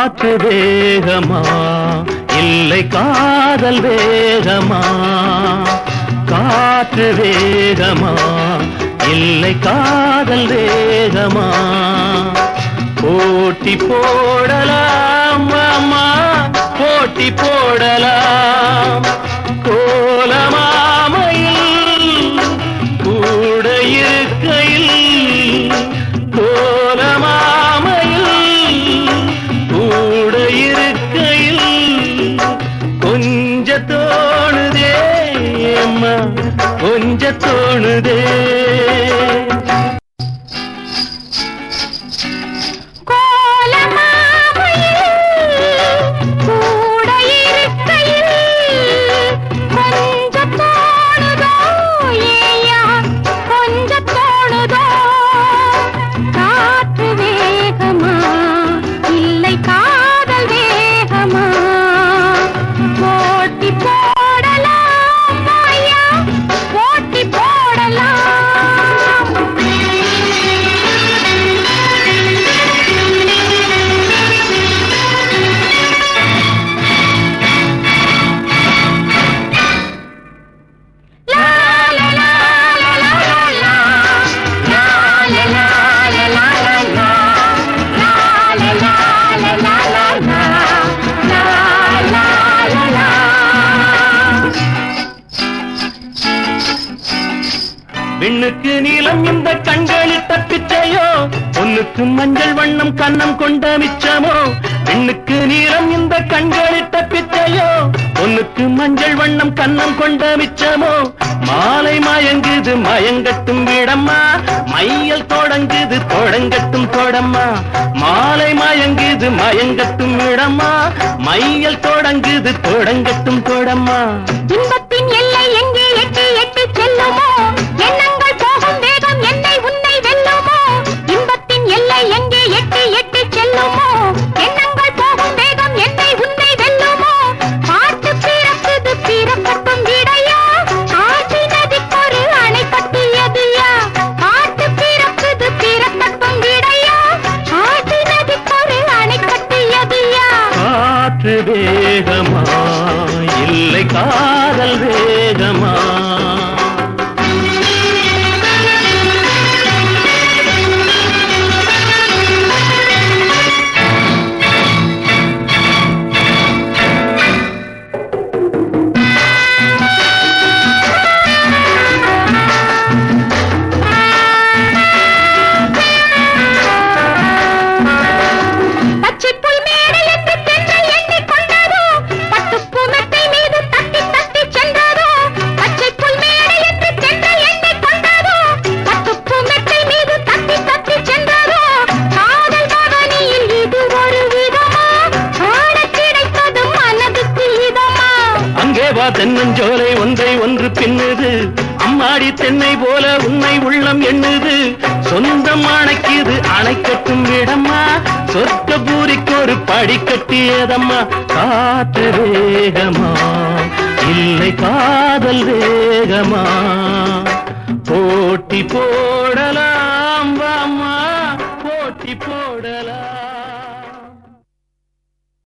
காற்று வேகமா இல்லை காதல் வேகமா காற்று வேகமா இல்லை காதல் வேகமா போட்டி போடலாம் அம்மா போட்டி போடலாம் கோலமாமையில் கூட இருக்கையில் கோலமாமையில் கூட இருக்கையில் கொஞ்ச தோணுதே அம்மா கொஞ்ச தோணுதே கோலமாமையில் கூட இருக்கையில் கொஞ்சம் தோணுதோ ஏயா கொஞ்சம் தோணுதோ காற்று வேகமா இல்லை காதல் வேகமா போட்டி போடலாம் ஐயா போட்டி போடலாம் விண்ணுக்கு நீளம் இந்த கண்களிட்ட பிச்சையோ பொண்ணுக்கு மஞ்சள் வண்ணம் கன்னம் கொண்ட மிச்சமோ விண்ணுக்கு நீளம் இந்த கண்களிட்ட பிச்சையோ பொண்ணுக்கு மஞ்சள் வண்ணம் கன்னம் கொண்ட மிச்சமோ மாலை மயங்குது மயங்கட்டும் விடம்மா மையல் தொடங்குது தொடங்கட்டும் தொடம்மா மாலை மயங்குது மயங்கட்டும் விடம்மா மையல் தொடங்குது தொடங்கட்டும் தொடம்மா இன்பத்தின் எல்லை எங்கே எட்டி எட்டி செல்லுமோ எண்ணங்கள் போகும் வேகம் என்னை உன்னை வெல்லுமோ இன்பத்தின் எல்லை எங்கே எட்டி எட்டி செல்லுமோ எண்ணங்கள் போகும் வேகம் என்னை உன்னை வெல்லுமோ பாட்டு பிறக்குது பிறக்கட்டும் விடையா ஆசி நதிக்கொரு அணை கட்டியதுயா பாட்டு பிறக்குது பிறக்கட்டும் விடையா ஆசி நதிக்கொரு அணை கட்டியதுயா காற்று வேகமா இல்லை காதல் வேகமா பச்சைப்புல் மேடை என்று தென்றல் எண்ணிக் கொண்டதோ பட்டுப்பூ மெத்தை மீது தட்டி தட்டி சென்றதோ பச்சைப்புல் மேடை என்று தென்றல் எண்ணிக் கொண்டதோ பட்டுப்பூ மெத்தை மீது தட்டி தட்டி சென்றதோ காதல் பவனியில் இது ஒரு விதமா ஆடக் கிடைத்தது மனதுக்கு இதமா அங்கே வா தென்னஞ்சோலை ஒன்றை ஒன்று பின்னுது அம்மாடி தென்னை போல உன்னை உள்ளம் எண்ணுது சொந்தம் அணைக்குது அணைக்கட்டும் விடம்மா சொர்க்க பூரிக்கு ஒரு படி கட்டியதம்மா காற்று வேகமா இல்லை காதல் வேகமா போட்டி போடலாம் வாம்மா போட்டி போடலாம்